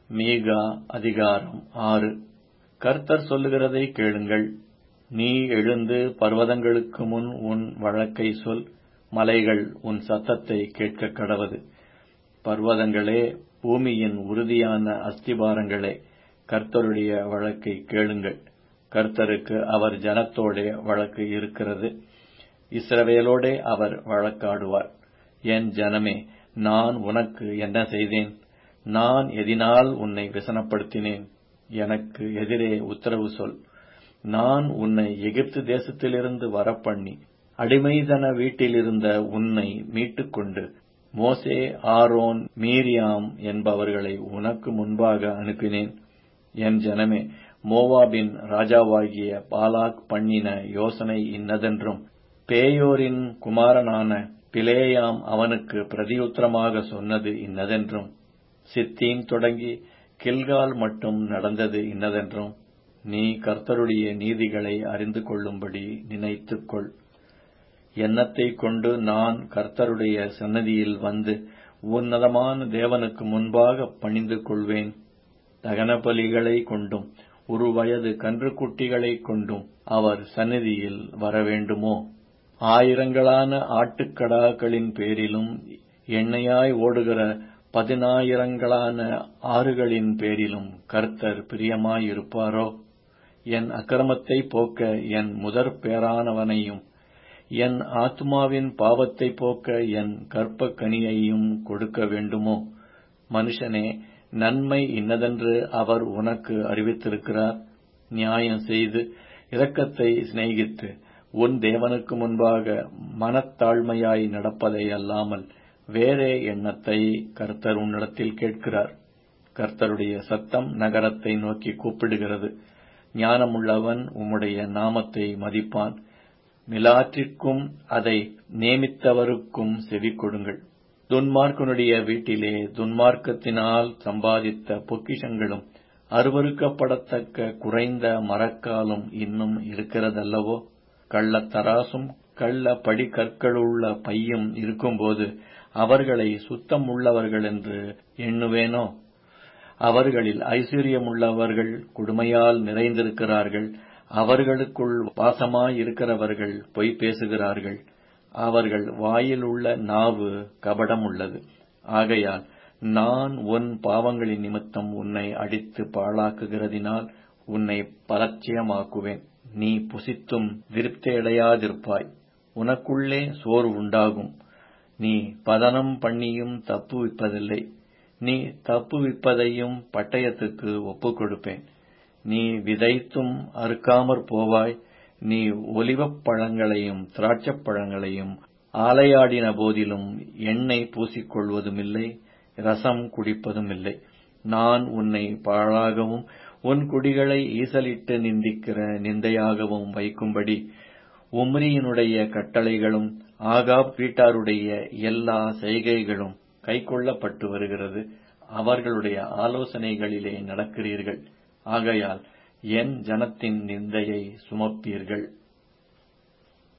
மீகா அதிகாரம் ஆறு கர்த்தர் சொல்லுகிறதைக் கேளுங்கள் நீ எழுந்து பர்வதங்களுக்கு முன் உன் வழக்கைச் சொல் மலைகள் உன் சத்தத்தைக் கேட்கக் கடவது பர்வதங்களே பூமியின் உறுதியான அஸ்திபாரங்களே கர்த்தருடைய வழக்கைக் கேளுங்கள் கர்த்தருக்கு அவர் ஜனத்தோடே வழக்கு இருக்கிறது இஸ்ரவேலோடே அவர் வழக்காடுவார் என் ஜனமே நான் உனக்கு என்ன செய்தேன் நான் எதினால் உன்னை விசனப்படுத்தினேன் எனக்கு எதிரே உத்தரவு சொல் நான் உன்னை எகிப்து தேசத்திலிருந்து வரப்பண்ணி அடிமைதன வீட்டிலிருந்த உன்னை மீட்டுக்கொண்டு மோசே ஆரோன் மீரியாம் என்பவர்களை உனக்கு முன்பாக அனுப்பினேன் என் ஜனமே மோவாபின் ராஜாவாகிய பாலாக் பண்ணின யோசனை இன்னதென்றும் பேயோரின் குமாரனான பிலேயாம் அவனுக்கு பிரதியுத்தரமாக சொன்னது இன்னதென்றும் சித்தீம் தொடங்கி கில்கால் மட்டும் நடந்தது இன்னதென்றும் நீ கர்த்தருடைய நீதிகளை அறிந்து கொள்ளும்படி நினைத்துக்கொள் எண்ணத்தைக் கொண்டு நான் கர்த்தருடைய சன்னதியில் வந்து உன்னதமான தேவனுக்கு முன்பாக பணிந்து கொள்வேன் தகன பலிகளைக் கொண்டும் ஒரு வயது கன்றுக்குட்டிகளைக் கொண்டும் அவர் சந்நிதியில் வரவேண்டுமோ ஆயிரங்களான ஆட்டுக்கடாக்களின் பேரிலும் எண்ணெயாய் ஓடுகிற பதினாயிரங்களான ஆறுகளின் பேரிலும் கர்த்தர் பிரியமாயிருப்பாரோ என் அக்கிரமத்தை போக்க என் முதற் பேரானவனையும் என் ஆத்மாவின் பாவத்தை போக்க என் கற்ப கனியையும் கொடுக்க வேண்டுமோ மனுஷனே நன்மை இன்னதென்று அவர் உனக்கு அறிவித்திருக்கிறார் நியாயம் செய்து இரக்கத்தை சிநேகித்து உன் தேவனுக்கு முன்பாக மனத்தாழ்மையாய் நடப்பதை அல்லாமல் வேறே எண்ணத்தை கர்த்தர் உன்னிடத்தில் கேட்கிறார் கர்த்தருடைய சத்தம் நகரத்தை நோக்கி கூப்பிடுகிறது ஞானமுள்ளவன் உம்முடைய நாமத்தை மதிப்பான் மிலாற்றிற்கும் அதை நியமித்தவருக்கும் செவி கொடுங்கள் துன்மார்க்கனுடைய வீட்டிலே துன்மார்க்கத்தினால் சம்பாதித்த பொக்கிஷங்களும் அருவறுக்கப்படத்தக்க குறைந்த மரக்காலும் இன்னும் இருக்கிறதல்லவோ கள்ளத்தராசும் கள்ள படிக்கற்களுள்ள பையும் இருக்கும்போது அவர்களை சுத்தம் உள்ளவர்கள் என்று எண்ணுவேனோ அவர்களில் ஐஸ்வர்யமுள்ளவர்கள் கொடுமையால் நிறைந்திருக்கிறார்கள் அவர்களுக்குள் வாசமாயிருக்கிறவர்கள் பொய் பேசுகிறார்கள் அவர்கள் வாயில் உள்ள நாவு கபடம் உள்ளது ஆகையால் நான் உன் பாவங்களின் நிமித்தம் உன்னை அடித்து பாழாக்குகிறதினால் உன்னை பலட்சியமாக்குவேன் நீ புசித்தும் திருப்தியடையாதிருப்பாய் உனக்குள்ளே சோறு உண்டாகும் நீ பதனம் பண்ணியும் தப்புவிப்பதில்லை நீ தப்புவிப்பதையும் பட்டயத்துக்கு ஒப்புக் கொடுப்பேன் நீ விதைத்தும் அறுக்காமற் போவாய் நீ ஒலிவப் பழங்களையும் திராட்சப் பழங்களையும் ஆலையாடின போதிலும் எண்ணெய் பூசிக்கொள்வதுமில்லை ரசம் குடிப்பதுமில்லை நான் உன்னை பாழாகவும் உன் குடிகளை ஈசலிட்டு நிந்திக்கிற நிந்தையாகவும் வைக்கும்படி உம்ரியினுடைய கட்டளைகளும் ஆகாப் வீட்டாருடைய எல்லா செய்கைகளும் கைக்கொள்ளப்பட்டு வருகிறது அவர்களுடைய ஆலோசனைகளிலே நடக்கிறீர்கள் ஆகையால் என் ஜனத்தின் நிந்தையை சுமப்பீர்கள்